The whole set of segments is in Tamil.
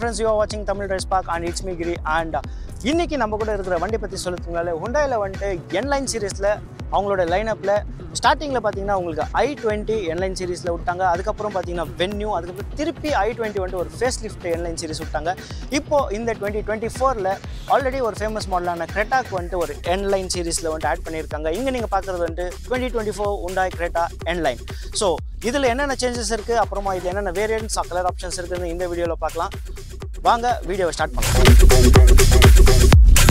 ஃப்ரெண்ட்ஸ் யூ வாட்சிங் Tamil rise park and it's me Giri and இன்னைக்கு நம்ம கூட இருக்கிற வண்டி பற்றி சொல்லுறதுனால ஹுண்டாயில் வந்துட்டு என்லைன் சீரீஸில் அவங்களோட லைனப்பில் ஸ்டார்டிங்கில் பார்த்தீங்கன்னா உங்களுக்கு ஐ டுவெண்ட்டி என்லைன் சீரிஸில் விட்டாங்க அதுக்கப்புறம் பார்த்தீங்கன்னா வென்யூ அதுக்கப்புறம் திருப்பி ஐ டுவெண்ட்டி வந்துட்டு ஒரு ஃபேஸ் லிஃப்ட் என்லைன் சீரிஸ் விட்டாங்க இப்போது இந்த டுவெண்ட்டி டுவெண்ட்டி ஃபோரில் ஆல்ரெடி ஒரு ஃபேமஸ் மாடலான கிரெட்டாக்கு வந்துட்டு ஒரு என்லைன் சீரிஸில் வந்துட்டு ஆட் பண்ணியிருக்காங்க இங்கே நீங்கள் பார்க்குறது வந்துட்டு twenty twenty four Hyundai Creta N line so இதில் என்னென்ன சேஞ்சஸ் இருக்குது அப்புறமா இதில் என்னென்ன வேரியன்ட்ஸ் கலர் ஆப்ஷன்ஸ் இருக்குதுன்னு இந்த வீடியோவில் பார்க்கலாம் வாங்க வீடியோவை ஸ்டார்ட் பண்ணலாம்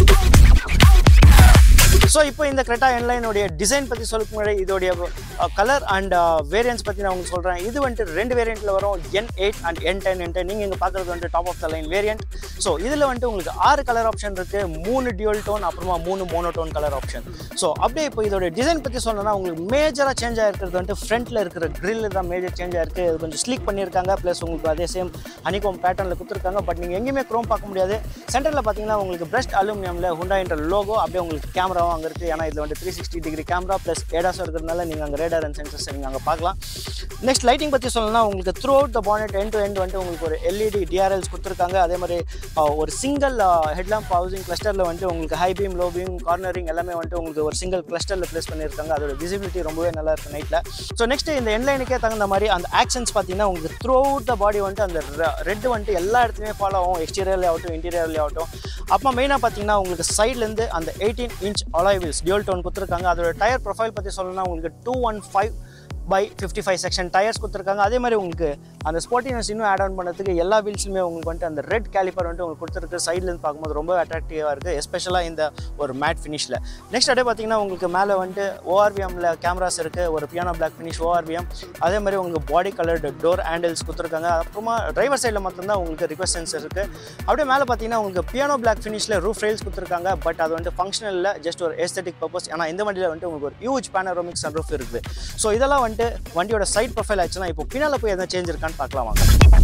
ஸோ இப்போ இந்த கிரெட்டா என்லைனுடைய டிசைன் பற்றி சொல்லுக்கு முன்னாடி இதோடைய கலர் அண்ட் வேரியன்ஸ் பற்றி நான் உங்களுக்கு சொல்கிறேன் இது வந்துட்டு ரெண்டு வேரியண்ட்டில் வரும் N eight and N ten N ten நீங்கள் இங்கே பார்க்குறது வந்துட்டு top of the line variant so இதில் வந்துட்டு உங்களுக்கு ஆறு கலர் ஆப்ஷன் இருக்குது மூணு டியூல் டோன் அப்புறமா மூணு மோனோடோன் கலர் ஆப்ஷன் ஸோ அப்படியே இப்போ இதோட டிசைன் பற்றி சொல்லணும்னா உங்களுக்கு மேஜராக சேஞ்ச் ஆகிருக்கிறது வந்துட்டு ஃப்ரண்ட்டில் இருக்கிற grill தான் மேஜர் சேஞ்ச் ஆயிருக்கு இது கொஞ்சம் ஸ்லீக் பண்ணியிருக்காங்க ப்ளஸ் உங்களுக்கு அதே சேம் அனிகோம் பேட்டர்னில் கொடுத்துருக்காங்க பட் நீங்கள் எங்கேயுமே க்ரோம் பார்க்க முடியாது சென்டரில் பார்த்தீங்கன்னா உங்களுக்கு பிரஸ்ட் அலுமினியமில் ஹுண்டாயின்ற லோகோ அப்படியே உங்களுக்கு கேமராவும் அங்கே இருக்குது ஏன்னா இதில் வந்து three sixty degree camera plus ஏடாஸும் இருக்கிறதுனால நீங்கள் அங்கே ரேடார் அண்ட் சென்சர்ஸ் நீங்கள் அங்கே பார்க்கலாம் நெக்ஸ்ட் லைட்டிங் பற்றி சொல்லணும்னா உங்களுக்கு throughout the bonnet end to end வந்துட்டு உங்களுக்கு ஒரு எல்இடி டிஆர்எல்ஸ் கொடுத்துருக்காங்க அதே மாதிரி ஆஹ், ஒரு சிங்கிள் ஹெட்லாம்ப் ஹவுசிங் கிளஸ்டரில் வந்துட்டு உங்களுக்கு high beam low beam cornering எல்லாமே வந்துட்டு உங்களுக்கு ஒரு சிங்கிள் கிளஸ்டரில் ப்ளேஸ் பண்ணியிருக்காங்க அதோட விசிபிலிட்டி ரொம்பவே நல்லா இருக்குது நைட்டில் ஸோ நெக்ஸ்ட் இந்த என்லைனுக்கே தகுந்த மாதிரி அந்த ஆக்ஷன்ஸ் பார்த்தீங்கன்னா உங்களுக்கு த்ரூ அவுட் த பாடி வந்துட்டு அந்த ரெட் வந்துட்டு எல்லா இடத்துலையுமே ஃபாலோ ஆகும் எக்ஸ்டீரியர்லேயே ஆகட்டும் இன்டீரியர்லேயே ஆகட்டும் அப்போ மெயினாக பார்த்தீங்கன்னா உங்களுக்கு சைட்லேருந்து அந்த eighteen inch alloy wheels dual tone கொடுத்துருக்காங்க அதோட டயர் ப்ரொஃபைல் பற்றி சொல்லணும்னா உங்களுக்கு two one five by fifty five section tyres கொடுத்துருக்காங்க அதே மாதிரி உங்களுக்கு அந்த ஸ்போர்ட்டினஸ் இன்னும் ஆட் ஆன் பண்ணதுக்கு எல்லா வீல்ஸுமே உங்களுக்கு வந்துட்டு அந்த ரெட் கேலிப்பர் வந்துட்டு உங்களுக்கு கொடுத்துருக்கு சைட்லேருந்து பார்க்கும்போது ரொம்ப அட்ராக்டிவாக இருக்குது எஸ்பெஷலாக இந்த ஒரு மேட் ஃபினிஷில் நெக்ஸ்ட் அப்படியே பார்த்தீங்கன்னா உங்களுக்கு மேலே வந்துட்டு ஓஆர்விஎம்மில் கேமராஸ் இருக்குது ஒரு பியானோ பிளாக் ஃபினிஷ் ஓஆர்விஎம் அதே மாதிரி உங்களுக்கு பாடி கலர்டு டோர் ஹேண்டில்ஸ் கொடுத்துருக்காங்க அப்புறமா டிரைவர் சைடில் மட்டும்தான் உங்களுக்கு ரிக்வஸ்ட் சென்சர் இருக்குது அப்படியே மேலே பார்த்தீங்கன்னா உங்களுக்கு பியானோ பிளாக் ஃபினிஷில் ரூஃப் ரெயில்ஸ் கொடுத்துருக்காங்க பட் அது வந்துட்டு ஃபங்க்ஷனலில் ஜஸ்ட் ஒரு ஏஸ்தட்டிக் பர்பஸ் ஏன்னா இந்த வண்டியில் வந்துட்டு உங்களுக்கு ஒரு ஹியூஜ் பேனரோமிக் சன் ரூஃப் இருக்குது ஸோ இதெல்லாம் வந்துட்டு வண்டியோட சைட் ப்ரொஃபைல் ஆச்சுன்னா இப்போ பின்னால் போய் எதனா சேஞ்ச் இருக்கான்னு பார்க்கலாம் வாங்க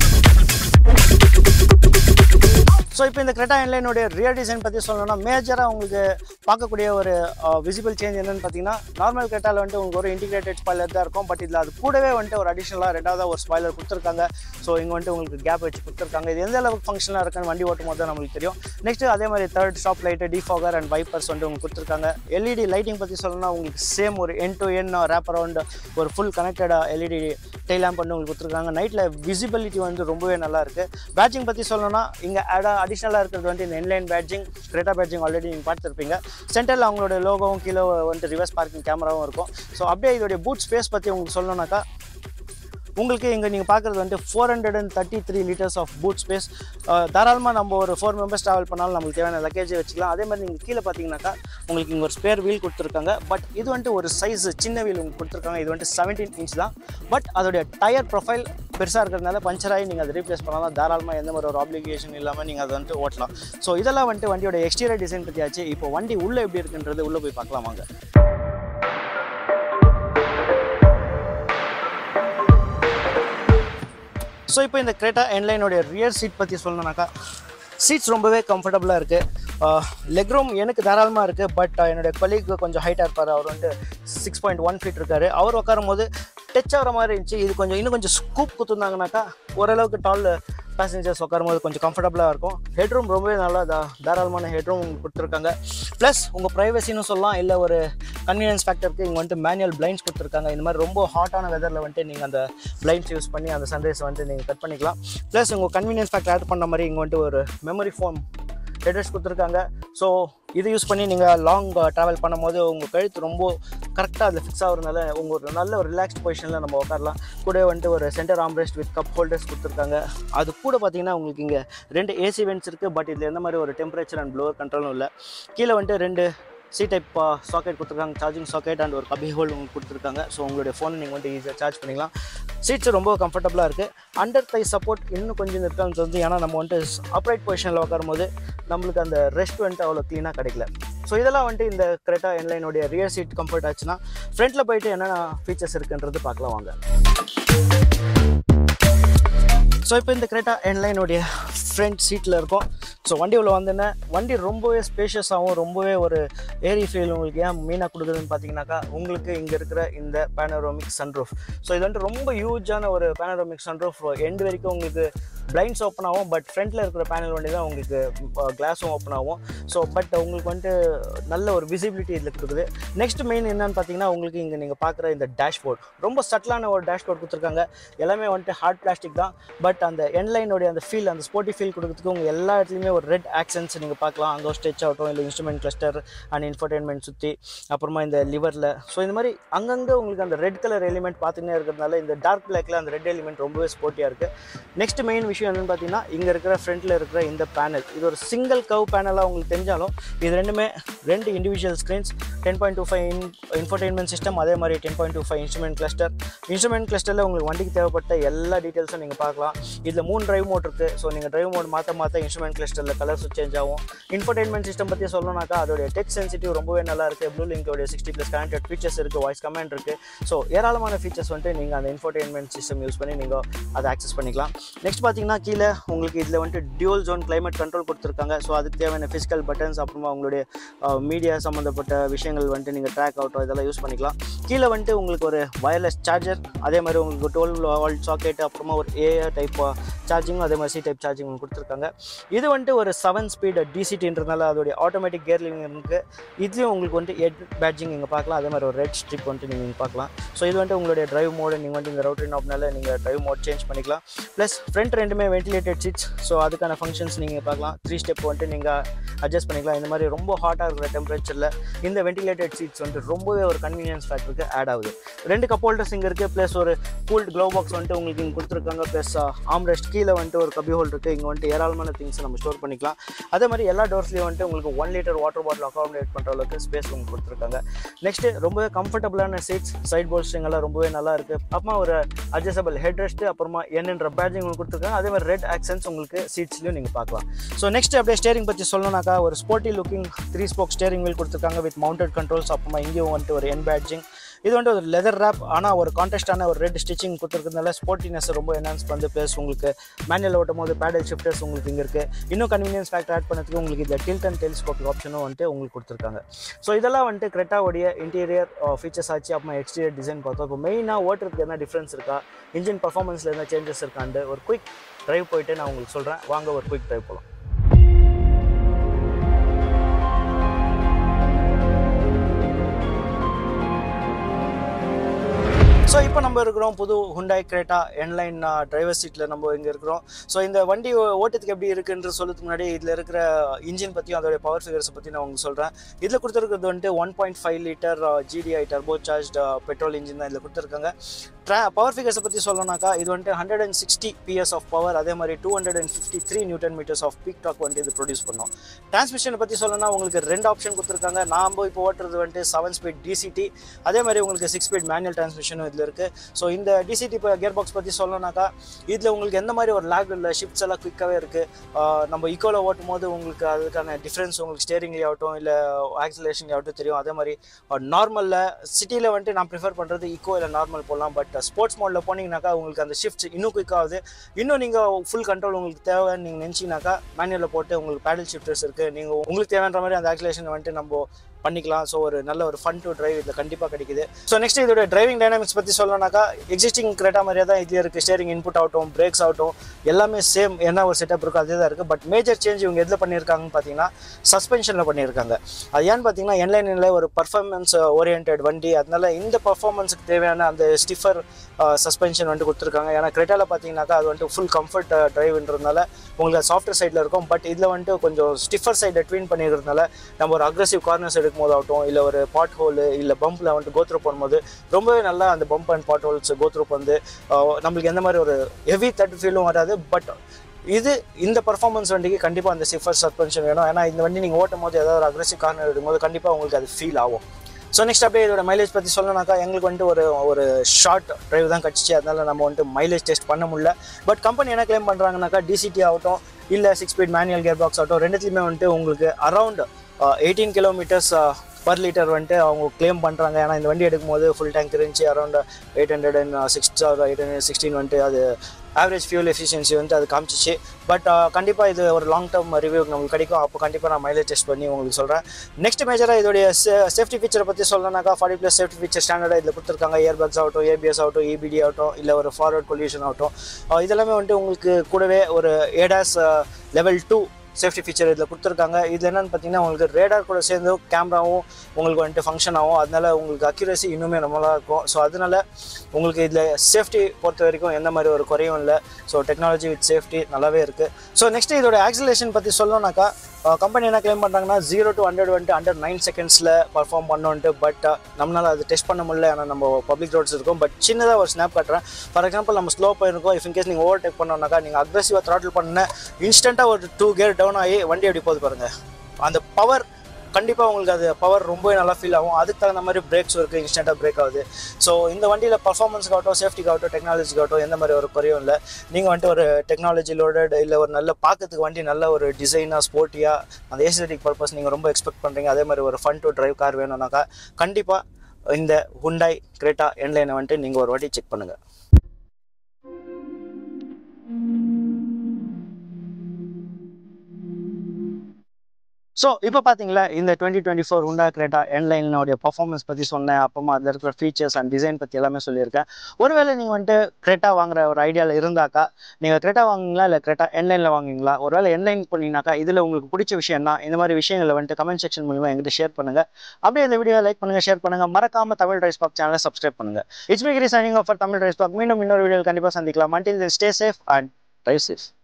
ஸோ இப்போ இந்த கிரெட்டா என்லைனுடைய ரியர் டிசைன் பற்றி சொல்லணும்னா மேஜராக உங்களுக்கு பார்க்கக்கூடிய ஒரு விசிபிள் சேஞ்ச் என்னன்னு பார்த்தீங்கன்னா நார்மல் கிரெட்டாவில் வந்துட்டு உங்களுக்கு ஒரு இன்டிகிரேட்டட் ஸ்பாய்லர் தான் இருக்கும் பட் இதில் அது கூடவே வந்துட்டு ஒரு அடிஷனலாக ரெண்டாவது ஒரு ஸ்பாய்லர் கொடுத்துருக்காங்க ஸோ இங்கே வந்துட்டு உங்களுக்கு கேப் வச்சு கொடுத்துருக்காங்க இது எந்த அளவுக்கு ஃபங்க்ஷனாக இருக்குன்னு வண்டி ஓட்டும் போது தான் நம்மளுக்கு தெரியும் நெக்ஸ்ட் அதே மாதிரி third stop light defogger and wipers வந்துட்டு உங்களுக்கு கொடுத்துருக்காங்க எல்இடி லைட்டிங் பற்றி சொல்லணும்னா உங்களுக்கு சேம் ஒரு end to end wrap around ஒரு ஃபுல் கனெக்டடாக எல்இடி டெய்ல் லேம்ப் வந்து உங்களுக்கு கொடுத்துருக்காங்க நைட்டில் விசிபிலிட்டி வந்து ரொம்பவே நல்லா இருக்குது பேட்சிங் பற்றி சொல்லணும்னா இங்கே ஆட் அடிஷ்னலாக இருக்கிறது வந்து இந்த N line badging Creta badging already நீங்கள் பார்த்துருப்பீங்க சென்டரில் அவங்களோட லோகோவும் கீழே வந்து ரிவர்ஸ் பார்க்கிங் கேமராவும் இருக்கும் ஸோ அப்படியே இதோடைய பூட் ஸ்பேஸ் பற்றி உங்களுக்கு சொல்லணும்னாக்கா உங்களுக்கு இங்கே நீங்கள் பார்க்குறது வந்துட்டு four hundred and thirty three litres of boot space தாராளமாக நம்ம ஒரு ஃபோர் மெம்பர்ஸ் ட்ராவல் பண்ணாலும் நம்மளுக்கு தேவையான லக்கேஜை வச்சுக்கலாம் அதே மாதிரி நீங்கள் கீழே பார்த்தீங்கன்னாக்கா உங்களுக்கு இங்கே ஒரு ஸ்பேர் வீல் கொடுத்துருக்காங்க பட் இது வந்துட்டு ஒரு சைஸ் சின்ன வீல் உங்களுக்கு கொடுத்துருக்காங்க இது வந்துட்டு செவன்டீன் இன்ச் தான் பட் அதோடைய டயர் ப்ரொஃபைல் பெருசாக இருக்கிறதுனால பஞ்சர் ஆகி நீங்கள் அதை ரீப்ளேஸ் பண்ணலாம் தாராளமாக எந்த மாதிரி ஒரு ஆப்ளிகேஷன் இல்லாமல் நீங்கள் அதை வந்துட்டு ஓட்டலாம் ஸோ இதெல்லாம் வந்துட்டு வண்டியோட எக்ஸ்டீரியர் டிசைன் பற்றியாச்சு இப்போ வண்டி உள்ளே எப்படி இருக்குன்றது உள்ளே போய் பார்க்கலாம் வாங்க ஸோ இப்போ இந்த கிரேட்டா என்லைனுடைய ரியர் சீட் பற்றி சொல்லணும்னாக்கா சீட்ஸ் ரொம்பவே கம்ஃபர்டபுளாக இருக்குது லெக் ரூம் எனக்கு தாராளமாக இருக்குது பட் என்னுடைய கொலீக் கொஞ்சம் ஹைட்டாக இருப்பார் அவர் வந்து சிக்ஸ் பாயிண்ட் ஒன் ஃபீட் இருக்கார் அவர் உட்காரும் போது டச் ஆகிற மாதிரி இருந்துச்சு இது கொஞ்சம் இன்னும் கொஞ்சம் ஸ்கூப் கொடுத்துருந்தாங்கனாக்கா ஓரளவுக்கு டால் பேசஞ்சர்ஸ் உட்காரும் போது கொஞ்சம் கம்ஃபர்டபுளாக இருக்கும் ஹெட்ரூம் ரொம்பவே நல்லா தா தாராளமான ஹெட்ரூம் உங்களுக்கு கொடுத்துருக்காங்க ப்ளஸ் உங்கள் ப்ரைவசின்னு சொல்லலாம் இல்லை ஒரு கன்வீனியன்ஸ் ஃபேக்டருக்கு இங்கே வந்துட்டு மேனுவல் பிளைண்ட்ஸ் கொடுத்துருக்காங்க இந்த மாதிரி ரொம்ப ஹாட்டான வெதரில் வந்துட்டு நீங்கள் அந்த பிளைண்ட்ஸ் யூஸ் பண்ணி அந்த சன்ரைஸ் வந்துட்டு நீங்கள் கட் பண்ணிக்கலாம் ப்ளஸ் உங்கள் கன்வீனியன்ஸ் ஃபேக்டர் ஆட் பண்ண மாதிரி இங்கே வந்துட்டு ஒரு மெமரி ஃபோன் ஹெட்ரஸ் கொடுத்துருக்காங்க ஸோ இது யூஸ் பண்ணி நீங்கள் லாங் ட்ராவல் பண்ணும்போது உங்கள் கழுத்து ரொம்ப கரெக்டாக அதில் ஃபிக்ஸ் ஆகுறதுனால உங்கள் ஒரு நல்ல ஒரு ரிலாக்ஸ்ட் பொசிஷனில் நம்ம உட்காரலாம் கூட வந்துட்டு ஒரு centre armrest with cup holders கொடுத்துருக்காங்க அது கூட பார்த்தீங்கன்னா உங்களுக்கு இங்கே ரெண்டு ஏசி வென்ட்ஸ் இருக்குது பட் இதில் எந்த மாதிரி ஒரு டெம்பரேச்சர் அண்ட் ப்ளோவர் கண்ட்ரோலும் இல்லை கீழே வந்துட்டு ரெண்டு சி டைப் சாக்கெட் கொடுத்துருக்காங்க சார்ஜிங் சாக்கெட் அண்ட் ஒரு கபி ஹோல் உங்களுக்கு கொடுத்துருக்காங்க ஸோ உங்களுடைய ஃபோனை நீங்கள் வந்து ஈஸியாக சார்ஜ் பண்ணிக்கலாம் சீட்ஸ் ரொம்ப கம்ஃபர்டபுளாக இருக்குது அண்டர் தை சப்போர்ட் இன்னும் கொஞ்சம் இருக்கான்னு தோணுது ஏன்னா நம்ம வந்துட்டு அப்ரைட் பொசிஷனில் உட்காரும்போது நம்மளுக்கு அந்த ரெஸ்ட் வந்துட்டு அவ்வளோ க்ளீனாக கிடைக்கல ஸோ இதெல்லாம் வந்துட்டு இந்த கிரெட்டா என்லைனுடைய ரியர் சீட் கம்ஃபர்ட் ஆச்சுன்னா ஃப்ரண்ட்டில் போயிட்டு என்னென்ன ஃபீச்சர்ஸ் இருக்குன்றது பார்க்கலாம் வாங்க ஸோ இப்போ இந்த கிரெட்டா என்லைனுடைய ஃப்ரண்ட் சீட்டில் இருக்கும் ஸோ வண்டி உள்ள வந்தோன்னே வண்டி ரொம்பவே ஸ்பேஷியஸாகவும் ரொம்பவே ஒரு ஏரி ஃபீல் உங்களுக்கு ஏன் மீனாக கொடுக்குதுன்னு பார்த்தீங்கன்னாக்கா உங்களுக்கு இங்கே இருக்கிற இந்த பேனரோமிக் சன்ரூஃப் ஸோ இது வந்துட்டு ரொம்ப ஹியூஜான ஒரு பேனரோமிக் சன்ரூஃப் எண்டு வரைக்கும் உங்களுக்கு பிளைண்ட்ஸ் ஓப்பன் ஆகும் பட் ஃப்ரண்ட்டில் இருக்கிற பேனல் வண்டி தான் உங்களுக்கு கிளாஸும் ஓப்பன் ஆகும் ஸோ பட் உங்களுக்கு வந்துட்டு நல்ல ஒரு விசிபிலிட்டி இதில் கொடுக்குது நெக்ஸ்ட் மெயின் என்னன்னு பார்த்தீங்கன்னா உங்களுக்கு இங்கே நீங்கள் பார்க்குற இந்த டேஷ்போர்ட் ரொம்ப சட்டிலான ஒரு டேஷ்போர்ட் கொடுத்துருக்காங்க எல்லாமே வந்துட்டு ஹார்ட் பிளாஸ்டிக் தான் பட் அந்த என்லைனோடைய அந்த ஃபீல் அந்த ஸ்போர்ட்டி ஃபீல் கொடுக்கறதுக்கு உங்கள் எல்லா இடத்துலையுமே ஒரு ரெட் ஆக்சன்ஸ் நீங்கள் பார்க்கலாம் அங்கே ஒரு ஸ்டெச் ஆகட்டும் இல்லை இன்ஸ்ட்ருமெண்ட் கிளஸ்டர் அண்ட் இன்ஃபர்டெயின்மெண்ட் சுற்றி அப்புறமா இந்த லிவரில் ஸோ இந்த மாதிரி அங்கங்கே உங்களுக்கு அந்த ரெட் கலர் எலிமெண்ட் பார்த்துன்னே இருக்கிறதுனால இந்த டார்க் பிளாக்ல அந்த ரெட் எலிமெண்ட் ரொம்பவே ஸ்போர்ட்டியாக இருக்குது நெக்ஸ்ட் மெயின் விஷயம் என்னென்னு பார்த்தீங்கன்னா இங்கே இருக்கிற ஃப்ரண்ட்டில் இருக்கிற இந்த பேனல் இது ஒரு சிங்கிள் கவ் பேனலாக உங்களுக்கு தெரிஞ்சாலும் இது ரெண்டுமே ரெண்டு individual screens ten point two five in infotainment system அதே மாதிரி ten point two five instrument cluster instrument கிளஸ்டரில் உங்களுக்கு வண்டிக்கு தேவைப்பட்ட எல்லா டீட்டெயில்ஸும் நீங்கள் பார்க்கலாம் இதில் மூணு டிரைவ் மோட் இருக்குது ஸோ நீங்கள் டிரைவ் மோட் மாற்ற மாற்ற இன்ஸ்ட்ருமெண்ட் கிளஸ்டரில் கலர்ஸ் சேஞ்ச் ஆகும் இன்ஃபர்டெயின்மெண்ட் சிஸ்டம் பற்றி சொல்லணும்னாக்கா அதோடைய டச் சென்சிட்டிவ் ரொம்பவே நல்லா இருக்குது ப்ளூ லிங்கோடைய சிக்ஸ்டி ப்ளஸ் கனெக்டட் ஃபீச்சர்ஸ் இருக்குது வாய்ஸ் கமெண்ட் இருக்குது ஸோ ஏராளமான ஃபீச்சர்ஸ் வந்துட்டு நீங்கள் அந்த இன்ஃபர்டெயின்மெண்ட் சிஸ்டம் யூஸ் பண்ணி நீங்கள் அதை ஆக்சஸ் பண்ணிக்கலாம் நெக்ஸ்ட் பார்த்தீங்கன்னா கீழே உங்களுக்கு இதில் வந்துட்டு டியூல் ஜோன் கிளைமேட் கண்ட்ரோல் கொடுத்துருக்காங்க ஸோ அதுக்கு தேவையான ஃபிசிக்கல் பட்டன்ஸ் அப்புறமா உங்களுடைய மீடியா சம்மந்தப்பட்ட விஷயங்கள் வந்துட்டு நீங்கள் ட்ராக் அவுட்டோ இதெல்லாம் யூஸ் பண்ணிக்கலாம் கீழே வந்துட்டு உங்களுக்கு ஒரு வயர்லெஸ் சார்ஜர் அதே மாதிரி உங்களுக்கு டுவெல் வால்ட் சாக்கெட் அப்புறமா ஒரு ஏ டைப் சார்ஜிங்கும் அதே மாதிரி சி டைப் சார்ஜிங் கொடுத்துருக்காங்க இது வந்துட்டு ஒரு செவன் ஸ்பீட் டிசிட்டின்றதுனால அதோடைய ஆட்டோமேட்டிக் கேர் லிவிங் இருக்குது இதுலேயும் உங்களுக்கு வந்துட்டு எட் பேட்ஜிங் நீங்கள் பார்க்கலாம் அதே மாதிரி ஒரு ரெட் ஸ்ட்ரிப் வந்துட்டு நீங்கள் பார்க்கலாம் ஸோ இது வந்துட்டு உங்களுடைய டிரைவ் மோடு நீங்கள் வந்துட்டு இந்த ரவுட்டர் நாப்னால நீங்கள் டிரைவ் மோட் சேஞ்ச் பண்ணிக்கலாம் ப்ளஸ் ஃப்ரண்ட் ரெண்டுமே வென்டிலேட்டட் சீட்ஸ் ஸோ அதுக்கான ஃபங்க்ஷன்ஸ் நீங்கள் பார்க்கலாம் த்ரீ ஸ்டெப் வந்துட்டு நீங்கள் அட்ஜஸ்ட் பண்ணிக்கலாம் இந்த மாதிரி ரொம்ப ஹாட்டாக இருக்கிற டெம்பரேச்சரில் இந்த வென்டிலேட்டட் சீட்ஸ் வந்துட்டு ரொம்பவே ஒரு கன்வீனியன்ஸ் ஃபேக்டருக்கு ஆட் ஆகுது ரெண்டு கப் ஹோல்டர்ஸ் இங்கே இருக்குது ப்ளஸ் ஒரு கூல்ட் க்ளோ பாக்ஸ் வந்துட்டு உங்களுக்கு இங்கே கொடுத்துருக்காங்க ப்ளஸ் ஆம்ரெஸ்ட் கீழே வந்துட்டு ஒரு கபி ஹோல்ட் இருக்குது இங்கே வந்துட்டு ஏராளமான திங்ஸ் நம்ம ஸ்டோர் பண்ணிக்கலாம் அதே மாதிரி எல்லா டோர்ஸ்லேயும் வந்துட்டு உங்களுக்கு one litre water bottle accommodate பண்ணுற அளவுக்கு ஸ்பேஸ் உங்களுக்கு கொடுத்துருக்காங்க நெக்ஸ்ட்டு ரொம்பவே கம்ஃபர்டபுளான சீட்ஸ் சைட் போல்ஸ்டிங் எல்லாம் ரொம்பவே நல்லா இருக்குது அப்புறமா ஒரு அட்ஜஸ்டபிள் ஹெட் ரெஸ்ட்டு அப்புறமா என்னன்ற பேட்ஜிங் உங்களுக்கு கொடுத்துருக்காங்க அதே மாதிரி ரெட் ஆக்சன்ஸ் உங்களுக்கு சீட்ஸ்லையும் நீங்கள் பார்க்கலாம் ஸோ நெக்ஸ்ட் அப்படியே ஸ்டேரிங் பற்றி சொல்லணும்னாக்கா ஒரு sporty looking three spoke steering wheel கொடுத்துருக்காங்க வித் மவுண்டட் கண்ட்ரோல்ஸ் அப்புறமா இங்கேயும் வந்துட்டு ஒரு என் பேட்ஜிங் இது வந்துட்டு ஒரு லெதர் ரேப் ஆனால் ஒரு கான்டெஸ்டான ஒரு ரெட் ஸ்டிச்சிங் கொடுத்துருக்கனால ஸ்போர்ட்டினஸ் ரொம்ப என்ஹான்ஸ் பண்ணி ப்ளஸ் உங்களுக்கு மேனுவல் ஓட்டும் போது பேடல் ஷிஃப்டர்ஸ் உங்களுக்கு இங்கே இருக்குது இன்னும் கன்வீனியன்ஸ் ஃபேக்டர் ஆட் பண்ணதுக்கு உங்களுக்கு இந்த டில்ட் அண்ட் டெலிஸ்கோபிக் ஆப்ஷனும் வந்துட்டு உங்களுக்கு கொடுத்துருக்காங்க ஸோ இதெல்லாம் வந்துட்டு கிரெட்டாவுடைய இன்டீரியர் ஃபீச்சர்ஸ் ஆச்சு அப்புறமா எக்ஸ்டீரியர் டிசைன் பார்த்தோம் இப்போ மெயினாக ஓட்டுறதுக்கு என்ன டிஃப்ரென்ஸ் இருக்கா இன்ஜின் பர்ஃபார்மன்ஸில் என்ன சேஞ்சஸ் இருக்காண்டு ஒரு குயிக் ட்ரைவ் போயிட்டு நான் உங்களுக்கு சொல்கிறேன் வாங்க ஒரு குயிக் ட்ரைவ் போகலாம் ஸோ இப்போ நம்ம இருக்கிறோம் புது ஹுண்டாய் கிரேட்டா என்லைன் டிரைவர் சீட்டில் நம்ம இங்கே இருக்கிறோம் ஸோ இந்த வண்டி ஓட்டத்துக்கு எப்படி இருக்குன்ற சொல்லுறதுக்கு முன்னாடி இதில் இருக்கிற இன்ஜின் பற்றியும் அதோடைய பவர் ஃபிகர்ஸை பற்றி நான் உங்களுக்கு சொல்கிறேன் இதில் கொடுத்துருக்கிறது வந்துட்டு one point five litre GDI turbo charge petrol engine தான் இதில் கொடுத்துருக்காங்க ட்ரா பவர் ஃபிகர்ஸை பற்றி சொல்லணும்னாக்கா இது வந்துட்டு hundred and sixty PS of power அதே மாதிரி two hundred and fifty three newton metres of peak torque வந்துட்டு இது ப்ரொடியூஸ் பண்ணோம் டிரான்ஸ்மிஷனை பற்றி சொல்லணும்னா உங்களுக்கு ரெண்டு ஆப்ஷன் கொடுத்துருக்காங்க நாம் இப்போ ஓட்டுறது வந்துட்டு செவன் ஸ்பீட் டிசிடி அதே மாதிரி உங்களுக்கு சிக்ஸ் ஸ்பீட் மேனுவல் டிரான்ஸ்மிஷனும் இதில் இருக்குது ஸோ இந்த டிசிடி இப்போ கியர் பாக்ஸ் பற்றி சொல்லணும்னாக்கா இதில் உங்களுக்கு எந்த மாதிரி ஒரு லேக் இல்லை ஷிஃப்ட்ஸ் எல்லாம் குயிக்காகவே இருக்குது நம்ம ஈக்கோவில் ஓட்டும் போது உங்களுக்கு அதுக்கான டிஃப்ரென்ஸ் உங்களுக்கு ஸ்டேரிங்லேயே ஆகட்டும் இல்லை ஆக்சிலேஷன் ஆகட்டும் தெரியும் அதே மாதிரி நார்மலில் சிட்டியில் வந்துட்டு நான் ப்ரிஃபர் பண்ணுறது ஈக்கோ இல்லை நார்மல் போடலாம் பட் ஸ்போர்ட்ஸ் மோடில் போனீங்கன்னாக்கா உங்களுக்கு அந்த ஷிஃப்ட்ஸ் இன்னும் குயிக்காகுது இன்னும் நீங்கள் ஃபுல் கண்ட்ரோல் உங்களுக்கு தேவைன்னு நீங்கள் நினச்சிங்கனாக்கா மேனுவலில் போட்டு உங்களுக்கு பேடல் ஷிஃப்டர்ஸ் இருக்குது நீங்கள் உங்களுக்கு தேவைன்ற மாதிரி அந்த ஆக்சிலேஷன் வந்துட்டு நம்ம பண்ணிக்கலாம் ஸோ ஒரு நல்ல ஒரு ஃபன் டு டிரைவ் இதில் கண்டிப்பாக கிடைக்குது ஸோ நெக்ஸ்ட் இதோட டிரைவிங் டைனாமிக்ஸ் பற்றி சொல்லணும்னாக்கா எக்ஸிஸ்டிங் கிரேட்டா மாதிரியே தான் இது இருக்குது ஸ்டேரிங் இன்புட் ஆகட்டும் பிரேக்ஸ் ஆகட்டும் எல்லாமே சேம் என்ன ஒரு செட்டப் இருக்கோ அதே தான் இருக்குது பட் மேஜர் சேஞ்ச் இவங்க எதில் பண்ணியிருக்காங்கன்னு பார்த்தீங்கன்னா சஸ்பென்ஷனில் பண்ணியிருக்காங்க அது ஏன்னு பார்த்தீங்கன்னா என்லைனில் ஒரு பர்ஃபார்மன்ஸ் ஓரியன்ட் வண்டி அதனால இந்த பர்ஃபார்மன்ஸுக்கு தேவையான அந்த ஸ்டிஃபர் சஸ்பென்ஷன் வந்துட்டு கொடுத்துருக்காங்க ஏன்னா கிரெட்டாவில் பார்த்தீங்கன்னாக்கா அது வந்துட்டு ஃபுல் கம்ஃபர்ட் டிரைவ்ன்றதுனால உங்களுக்கு சாஃப்ட்வேர் சைடில் இருக்கும் பட் இதில் வந்துட்டு கொஞ்சம் ஸ்டிஃபர் சைடை ட்வீன் பண்ணிக்கிறதுனால நம்ம ஒரு அக்ரெசிவ் கார்னர்ஸ் எடுக்கும் போது ஆகட்டும் இல்லை ஒரு பாட் ஹோல் இல்லை பம்பில் வந்துட்டு கோத்ரூ பண்ணும்போது ரொம்பவே நல்லா அந்த bump and potholes go through வந்து நம்மளுக்கு எந்த மாதிரி ஒரு ஹெவி தட் ஃபீலும் வராது பட் இது இந்த பர்ஃபார்மன்ஸ் வண்டிக்கு கண்டிப்பாக அந்த சிஃபர் சஸ்பென்ஷன் வேணும் ஏன்னா இந்த வண்டி நீங்கள் ஓட்டும் போது ஏதாவது ஒரு அக்ரெசிவ் கார்னர் எடுக்கும்போது கண்டிப்பாக உங்களுக்கு அது ஃபீல் ஆகும் ஸோ நெக்ஸ்ட் அப்படியே இதோட மைலேஜ் பற்றி சொல்லணும்னாக்கா எங்களுக்கு வந்துட்டு ஒரு ஒரு ஷார்ட் டிரைவ் தான் கிடச்சிச்சு அதனால நம்ம வந்துட்டு மைலேஜ் டெஸ்ட் பண்ண முடியல பட் கம்பெனி என்ன கிளைம் பண்ணுறாங்கனாக்கா டிசிடி ஆகட்டும் இல்லை six speed manual gearbox ஆகட்டும் ரெண்டுத்துலையுமே வந்துட்டு உங்களுக்கு around eighteen kilometres per litre வந்துட்டு அவங்க கிளைம் பண்ணுறாங்க ஏன்னா இந்த வண்டி எடுக்கும்போது ஃபுல் டேங்க் இருந்துச்சு around eight hundred and six eight hundred sixteen வந்துட்டு அது ஆவரேஜ் ஃபியூல் எஃபிஷியன்சி வந்து அது காமிச்சிச்சு பட் கண்டிப்பாக இது ஒரு லாங் டேர்ம் ரிவ்யூ நமக்கு கிடைக்கும் அப்போ கண்டிப்பாக நான் மைலேஜ் டெஸ்ட் பண்ணி உங்களுக்கு சொல்கிறேன் நெக்ஸ்ட் மேஜராக இதோடைய சேஃப்டி ஃபீச்சரை பற்றி சொல்லணும்னாக்கா ஃபார்ட்டி ப்ளஸ் சேஃப்டி ஃபீச்சர் ஸ்டாண்டர்டாக இதில் கொடுத்துருக்காங்க இயர் பேக்ஸ் ஆகட்டும் ஏபிஎஸ் ஆகட்டும் இபிடி ஆகட்டும் இல்லை ஒரு ஃபார்வர்ட் பொல்யூஷன் ஆகட்டும் அஹ் இதெல்லாமே வந்துட்டு உங்களுக்கு கூடவே ஒரு ADAS level two safety feature இதில் கொடுத்துருக்காங்க இதில் என்னென்னு பார்த்தீங்கன்னா உங்களுக்கு ரேடார் கூட சேர்ந்து கேமராவும் உங்களுக்கு வந்துட்டு ஃபங்க்ஷன் ஆகும் அதனால உங்களுக்கு அக்யூரசி இன்னுமே நம்மளா இருக்கும் ஸோ அதனால உங்களுக்கு இதில் சேஃப்டி பொறுத்த வரைக்கும் எந்த மாதிரி ஒரு குறையும் இல்லை ஸோ டெக்னாலஜி வித் சேஃப்டி நல்லாவே இருக்குது ஸோ நெக்ஸ்ட் இதோட ஆக்சிலேஷன் பற்றி சொல்லணும்னாக்கா கம்பெனி என்ன கிளைம் பண்ணுறாங்கன்னா ஜீரோ டு ஹண்ட்ரட் வந்துட்டு அண்டர் நைன் செகண்ட்ஸில் பர்ஃபார்ம் பண்ணோன்ட்டு பட் நம்மளால் அது டெஸ்ட் பண்ண முடியல ஏன்னா நம்ம பப்ளிக் ரோட்ஸ் இருக்கும் பட் சின்னதாக ஒரு ஸ்னாப் காட்டுறேன் ஃபார் எக்ஸாம்பிள் நம்ம ஸ்லோ போயிருக்கோம் இஃப் இன்கேஸ் நீங்கள் ஓவர் டேக் பண்ணோம்னாக்கா நீங்கள் அக்ரெசிவாக த்ராட்டில் பண்ண இன்ஸ்டண்ட்டாக ஒரு டூ கியர் டவுன் ஆகி வண்டி எப்படி போகுது பாருங்கள் அந்த பவர் கண்டிப்பாக உங்களுக்கு அது பவர் ரொம்பவே நல்லா ஃபீல் ஆகும் அதுக்கு தகுந்த மாதிரி பிரேக்ஸ் இருக்குது இன்ஸ்டண்ட்டாக பிரேக் ஆகுது ஸோ இந்த வண்டியில் பர்ஃபார்மன்ஸ்க்காகட்டும் சேஃப்டிக்காகட்டும் டெக்னாலஜிக்காகட்டும் எந்த மாதிரி ஒரு குறையும் இல்லை நீங்கள் வந்துட்டு ஒரு டெக்னாலஜி லோடட் இல்லை ஒரு நல்ல பார்க்கறதுக்கு வண்டி நல்ல ஒரு டிசைனாக ஸ்போர்ட்டியாக அந்த ஏஸ்தட்டிக் பர்பஸ் நீங்கள் ரொம்ப எக்ஸ்பெக்ட் பண்ணுறீங்க அதே மாதிரி ஒரு ஃபன் டு டிரைவ் கார் வேணும்னாக்கா கண்டிப்பாக இந்த ஹுண்டாய் கிரேட்டா என்லைனை வந்துட்டு நீங்கள் ஒரு வாட்டி செக் பண்ணுங்கள் ஸோ இப்போ பார்த்தீங்களா இந்த twenty twenty four Hyundai Creta என்லைனோடைய பர்ஃபார்மன்ஸ் பற்றி சொன்னேன் அப்புறமா அதில் இருக்கிற ஃபீச்சர்ஸ் அண்ட் டிசைன் பற்றி எல்லாமே சொல்லியிருக்கேன் ஒருவேளை நீங்கள் வந்துட்டு கிரேட்டா வாங்குற ஒரு ஐடியாவில் இருந்தாக்கா நீங்கள் கிரேட்டா வாங்குங்களா இல்லை கிரேட்டா என்லைனில் வாங்குவீங்களா ஒருவேளை என்லைன் பண்ணிங்கனாக்கா இதில் உங்களுக்கு பிடிச்ச விஷயம் தான் இந்த மாதிரி விஷயங்களை வந்துட்டு கமெண்ட் செக்ஷன் மூலிமா எங்கிட்ட ஷேர் பண்ணுங்கள் அப்படியே இந்த வீடியோ லைக் பண்ணுங்கள் ஷேர் பண்ணுங்கள் மறக்காம தமிழ் ரைஸ் பாக் சேனலை சப்ஸ்கிரைப் பண்ணுங்கள் it's me Giri signing off Tamil rise park மீண்டும் இன்னொரு வீடியோ கண்டிப்பாக சந்திக்கலாம் மண்டில் stay safe and drive safe